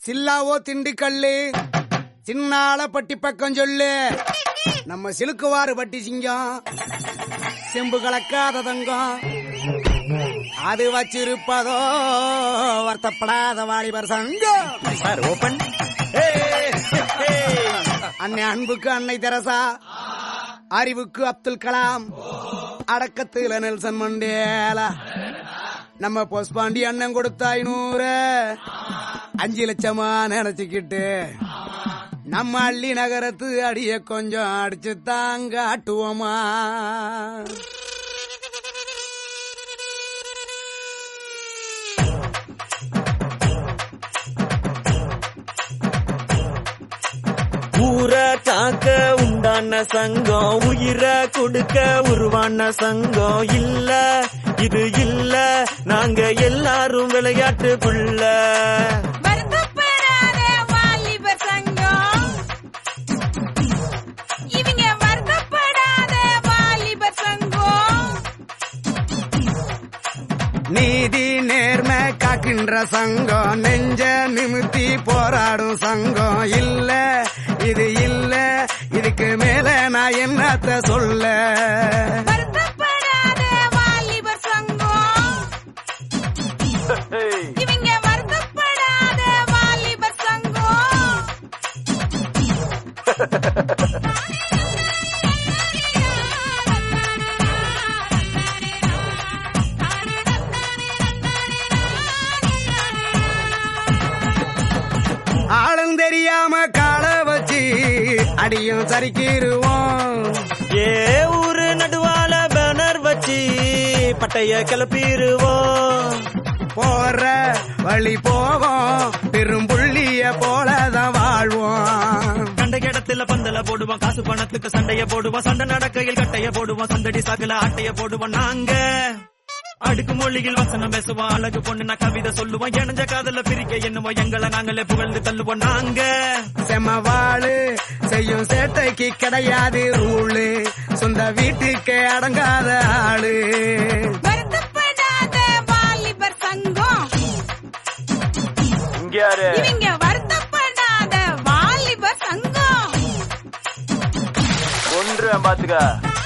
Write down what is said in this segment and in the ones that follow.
சில்லாவோ திண்டுக்கல்லு சின்னால பட்டி பக்கம் சொல்லு நம்ம சிலுக்குவாறு பட்டி சிங்கம் செம்பு கலக்காத தங்கம் அது வச்சிருப்பதோ வருத்தப்படாத வாலிபர் சங்கம் சார் ஓபன் அன்னை அன்புக்கு அன்னை தெரசா அறிவுக்கு அப்துல் கலாம் அடக்கத்துல நெல்சன் மண்டேலா நம்ம பொஸ்பாண்டி அண்ணன் கொடுத்த ஐநூறு அஞ்சு லட்சமா நினைச்சுக்கிட்டு நம்ம அள்ளி நகரத்து அடிய கொஞ்சம் அடிச்சு தாங்க ஆட்டுவோமா ஊரை காக்க உண்டான சங்கம் உயிரை கொடுக்க உருவான சங்கம் இல்ல இது இல்ல நாங்க எல்லாரும் விளையாட்டு புள்ள வருத்தப்படாத வாலிபர் சங்கம் இவங்க வருத்தப்படாத வாலிபர் சங்கம் நீதி நேர்மை காக்கின்ற சங்கம் நெஞ்ச நிமித்தி போராடும் சங்கம் இல்ல இது இல்ல இதுக்கு மேல நான் என்னத்த சொல்ல வருத்தப்படாத வாலிபர் சங்கம் இவங்க வருத்தப்படாத வாலிபர் சங்கம் ஆளும் தெரியாம கால வச்சு அடியும் சரிக்கிருவோம் ஏ ஊரு நடுவால பேனர் வச்சு பட்டைய கிளப்பிடுவோம் போற வழி போவோம் பெரும்புள்ளிய போலதான் வாழ்வோம் கண்ட இடத்துல பந்தல போடுவோம் காசு பணத்துக்கு சண்டைய போடுவோம் சண்டை நடக்கையில் கட்டைய போடுவோம் சந்தடி சாக்குல ஆட்டைய போடுவோம் நாங்க அடுக்கு மொழியில் வசனம் பேசுவோம் அழகு பொண்ணு நான் கவிதை சொல்லுவோம் இணைஞ்ச காதல பிரிக்க என்னமோ எங்களை நாங்களே புகழ்ந்து தள்ளுவோம் நாங்க செமவாளு செய்யும் சேட்டைக்கு கிடையாது ரூலு சொந்த வீட்டுக்கு அடங்காத ஆளு வருத்தப்படாத வாலிபர் சங்கம் இங்க யாரு இவங்க வருத்தப்படாத வாலிபர் சங்கம் ஒன்று பாத்துக்க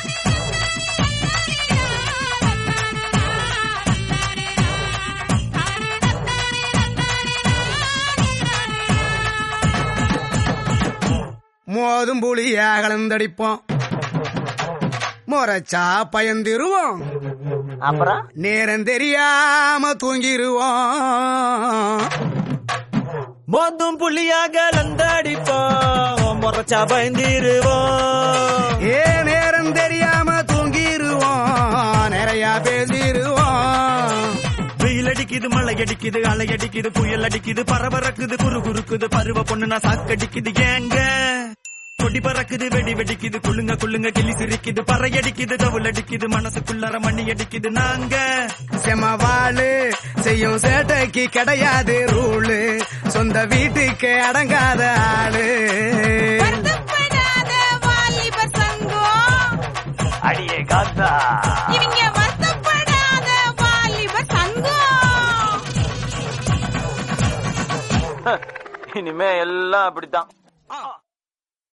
மோதும் புளிய கலந்தடிப்போம் முறைச்சா பயந்திருவோம் அப்புறம் நேரம் தெரியாம தூங்கிருவோம் மோந்தும் புள்ளியாக லந்தடிப்போம் முறைச்சா பயந்திருவோம் ஏ நேரம் தெரியாம தூங்கிருவோம் நிறைய பேசிருவோம் வெயில் அடிக்குது மழை அடிக்குது அலை அடிக்குது புயல் அடிக்குது பரபரக்குது குறு குறுக்குது பருவ பொண்ணு நான் சாக்கடிக்குது ஏங்க கொடி பறக்குது வெடி வெடிக்குது குள்ளுங்க குள்ளுங்க கிளி சிரிக்குது பறை அடிக்குது தவுள் அடிக்குது மனசுக்குள்ளார மண்ணி அடிக்குது நாங்க செமவாளு செய்யும் சேட்டைக்கு கிடையாது ரூலு சொந்த வீட்டுக்கு அடங்காத ஆளு வருத்தப்படாத வாலிபர் சங்கம் அடியே காத்தா இவங்க வருத்தப்படாத வாலிபர் சங்கம் இனிமே எல்லாம் அப்படித்தான்